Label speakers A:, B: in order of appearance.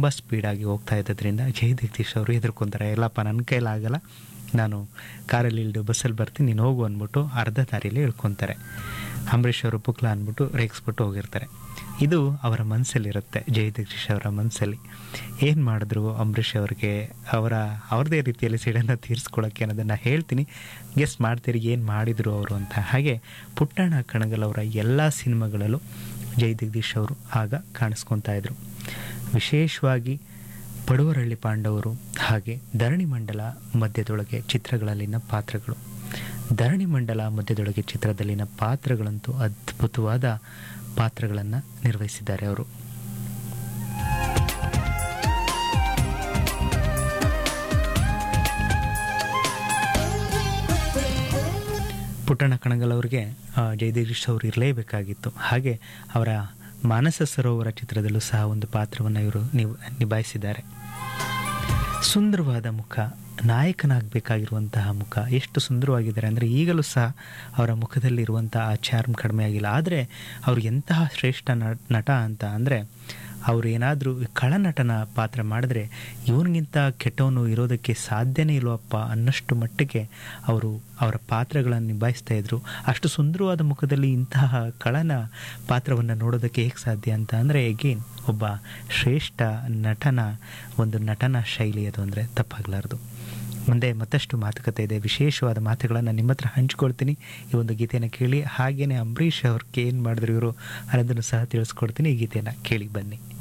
A: ತುಂಬ ಸ್ಪೀಡಾಗಿ ಹೋಗ್ತಾ ಇದ್ದದ್ರಿಂದ ಜೈ ಜಗದೀಶ್ ಅವರು ಹೆದರ್ಕೊಂತಾರೆ ಎಲ್ಲಪ್ಪ ನನ್ನ ಕೈಲಾಗಲ್ಲ ನಾನು ಕಾರಲ್ಲಿ ಇಲ್ದು ಬಸ್ಸಲ್ಲಿ ಬರ್ತೀನಿ ನೀನು ಹೋಗು ಅಂದ್ಬಿಟ್ಟು ಅರ್ಧ ದಾರಿಯಲ್ಲಿ ಇಳ್ಕೊತಾರೆ ಅಂಬರೀಷ್ ಅವರು ಪುಕ್ಲ ಅಂದ್ಬಿಟ್ಟು ರೇಗಿಸ್ಬಿಟ್ಟು ಹೋಗಿರ್ತಾರೆ ಇದು ಅವರ ಮನಸ್ಸಲ್ಲಿರುತ್ತೆ ಜೈ ಜಗದೀಶ್ ಅವರ ಮನಸ್ಸಲ್ಲಿ ಏನು ಮಾಡಿದ್ರು ಅಂಬರೀಷ್ ಅವ್ರಿಗೆ ಅವರ ಅವ್ರದ್ದೇ ರೀತಿಯಲ್ಲಿ ಸಿಡನ್ನು ತೀರಿಸ್ಕೊಳ್ಳೋಕ್ಕೆ ಅನ್ನೋದನ್ನು ಹೇಳ್ತೀನಿ ಗೆಸ್ ಮಾಡ್ತೀರಿ ಏನು ಮಾಡಿದರು ಅವರು ಅಂತ ಹಾಗೆ ಪುಟ್ಟಣ್ಣ ಕಣಗಲ್ ಅವರ ಎಲ್ಲ ಸಿನಿಮಾಗಳಲ್ಲೂ ಜೈ ಜಗದೀಶ್ ಅವರು ಆಗ ಕಾಣಿಸ್ಕೊತಾ ಇದ್ರು ವಿಶೇಷವಾಗಿ ಪಡುವರಳ್ಳಿ ಪಾಂಡವರು ಹಾಗೆ ಧರಣಿ ಮಂಡಲ ಮಧ್ಯದೊಳಗೆ ಚಿತ್ರಗಳಲ್ಲಿನ ಪಾತ್ರಗಳು ಧರಣಿ ಮಂಡಲ ಮಧ್ಯದೊಳಗೆ ಚಿತ್ರದಲ್ಲಿನ ಪಾತ್ರಗಳಂತೂ ಅದ್ಭುತವಾದ ಪಾತ್ರಗಳನ್ನು ನಿರ್ವಹಿಸಿದ್ದಾರೆ ಅವರು ಪುಟ್ಟಣ್ಣ ಕಣಗಲ್ ಅವರಿಗೆ ಜಯದೇಶ್ ಅವರು ಇರಲೇಬೇಕಾಗಿತ್ತು ಹಾಗೆ ಅವರ ಮಾನಸ ಸರೋವರ ಚಿತ್ರದಲ್ಲೂ ಸಹ ಒಂದು ಪಾತ್ರವನ್ನು ಇವರು ನಿವ್ ನಿಭಾಯಿಸಿದ್ದಾರೆ ಸುಂದರವಾದ ಮುಖ ನಾಯಕನಾಗಬೇಕಾಗಿರುವಂತಹ ಮುಖ ಎಷ್ಟು ಸುಂದರವಾಗಿದ್ದಾರೆ ಅಂದರೆ ಈಗಲೂ ಸಹ ಅವರ ಮುಖದಲ್ಲಿರುವಂತಹ ಆ ಚಾರ್ಮ್ ಕಡಿಮೆ ಆಗಿಲ್ಲ ಆದರೆ ಅವರು ಎಂತಹ ಶ್ರೇಷ್ಠ ನಟ ಅಂತ ಅಂದರೆ ಅವರು ಏನಾದರೂ ಖಳನಟನ ಪಾತ್ರ ಮಾಡಿದ್ರೆ ಇವನಿಗಿಂತ ಕೆಟ್ಟವನು ಇರೋದಕ್ಕೆ ಸಾಧ್ಯನೇ ಇಲ್ವಪ್ಪ ಅನ್ನಷ್ಟು ಮಟ್ಟಿಗೆ ಅವರು ಅವರ ಪಾತ್ರಗಳನ್ನು ನಿಭಾಯಿಸ್ತಾ ಇದ್ರು ಅಷ್ಟು ಸುಂದರವಾದ ಮುಖದಲ್ಲಿ ಇಂತಹ ಖಳನ ಪಾತ್ರವನ್ನು ನೋಡೋದಕ್ಕೆ ಹೇಗೆ ಸಾಧ್ಯ ಅಂತ ಅಂದರೆ ಎಗೇನ್ ಒಬ್ಬ ಶ್ರೇಷ್ಠ ನಟನ ಒಂದು ನಟನ ಶೈಲಿ ಅದು ಅಂದರೆ ತಪ್ಪಾಗಲಾರ್ದು ಮುಂದೆ ಮತ್ತಷ್ಟು ಮಾತುಕತೆ ಇದೆ ವಿಶೇಷವಾದ ಮಾತುಗಳನ್ನು ನಿಮ್ಮ ಹತ್ರ ಹಂಚ್ಕೊಳ್ತೀನಿ ಈ ಒಂದು ಗೀತೆಯನ್ನು ಕೇಳಿ ಹಾಗೆಯೇ ಅಂಬರೀಷ್ ಅವ್ರಿಗೆ ಏನು ಮಾಡಿದ್ರು ಇವರು ಅನ್ನೋದನ್ನು ಸಹ ತಿಳಿಸ್ಕೊಡ್ತೀನಿ ಈ ಗೀತೆಯನ್ನು ಕೇಳಿ ಬನ್ನಿ